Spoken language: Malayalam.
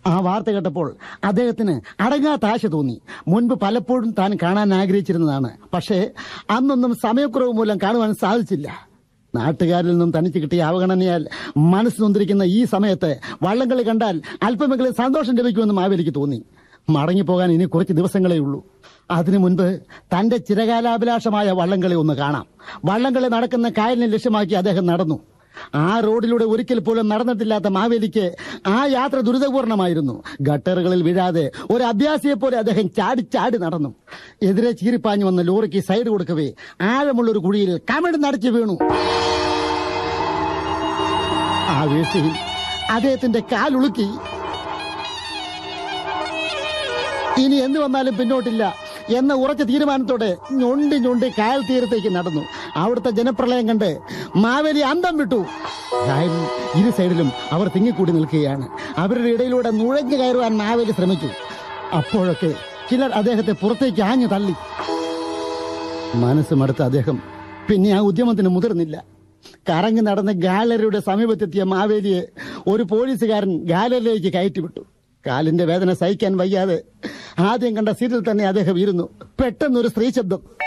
ആ വാർത്ത കേട്ടപ്പോൾ അദ്ദേഹത്തിന് അടങ്ങാത്ത ആശ തോന്നി മുൻപ് പലപ്പോഴും താൻ കാണാൻ ആഗ്രഹിച്ചിരുന്നതാണ് പക്ഷേ അന്നൊന്നും സമയക്കുറവ് മൂലം കാണുവാൻ സാധിച്ചില്ല നാട്ടുകാരിൽ നിന്നും തനിക്ക് കിട്ടിയ അവഗണനയാൽ മനസ്സ് നൊന്തിരിക്കുന്ന ഈ സമയത്ത് വള്ളംകളി കണ്ടാൽ അല്പമെങ്കിലും സന്തോഷം ലഭിക്കുമെന്ന് മാവേലിക്ക് തോന്നി മടങ്ങിപ്പോകാൻ ഇനി കുറച്ച് ദിവസങ്ങളേ ഉള്ളൂ അതിനു മുൻപ് തന്റെ ചിരകാലാഭിലാഷമായ വള്ളംകളി ഒന്ന് കാണാം വള്ളംകളി നടക്കുന്ന കായലിനെ ലക്ഷ്യമാക്കി അദ്ദേഹം നടന്നു ആ റോഡിലൂടെ ഒരിക്കൽ പോലും നടന്നിട്ടില്ലാത്ത മാവേലിക്ക് ആ യാത്ര ദുരിതപൂർണമായിരുന്നു ഗട്ടറുകളിൽ വീഴാതെ ഒരു അഭ്യാസിയെ പോലെ അദ്ദേഹം ചാടി ചാടി നടന്നു എതിരെ ചീറിപ്പാഞ്ഞു വന്ന ലോറിക്ക് സൈഡ് കൊടുക്കവേ ആഴമുള്ള ഒരു കുഴിയിൽ കമിഴ്ന്ന് നടച്ചു വീണു ആ വീഴ്ചയിൽ അദ്ദേഹത്തിന്റെ കാലുളുക്കി ഇനി എന്ത് വന്നാലും പിന്നോട്ടില്ല എന്ന ഉറച്ച തീരുമാനത്തോടെ ഞൊണ്ടി ഞൊണ്ടി കായൽ തീരത്തേക്ക് നടന്നു അവിടുത്തെ ജനപ്രളയം കണ്ട് മാവേലി അന്തം വിട്ടു കായലിൽ ഇരു സൈഡിലും അവർ തിങ്ങിക്കൂടി നിൽക്കുകയാണ് അവരുടെ ഇടയിലൂടെ നുഴഞ്ഞു കയറുവാൻ മാവേലി ശ്രമിച്ചു അപ്പോഴൊക്കെ ചിലർ അദ്ദേഹത്തെ പുറത്തേക്ക് ആഞ്ഞു തള്ളി മനസ്സ് മടുത്ത അദ്ദേഹം പിന്നെ ആ ഉദ്യമത്തിന് മുതിർന്നില്ല കറങ്ങി നടന്ന് ഗാലറിയുടെ സമീപത്തെത്തിയ മാവേലിയെ ഒരു പോലീസുകാരൻ ഗാലറിയിലേക്ക് കയറ്റിവിട്ടു കാലിന്റെ വേദന സഹിക്കാൻ വയ്യാതെ ആദ്യം കണ്ട സീറ്റിൽ തന്നെ അദ്ദേഹം ഇരുന്നു പെട്ടെന്നൊരു സ്ത്രീ ശബ്ദം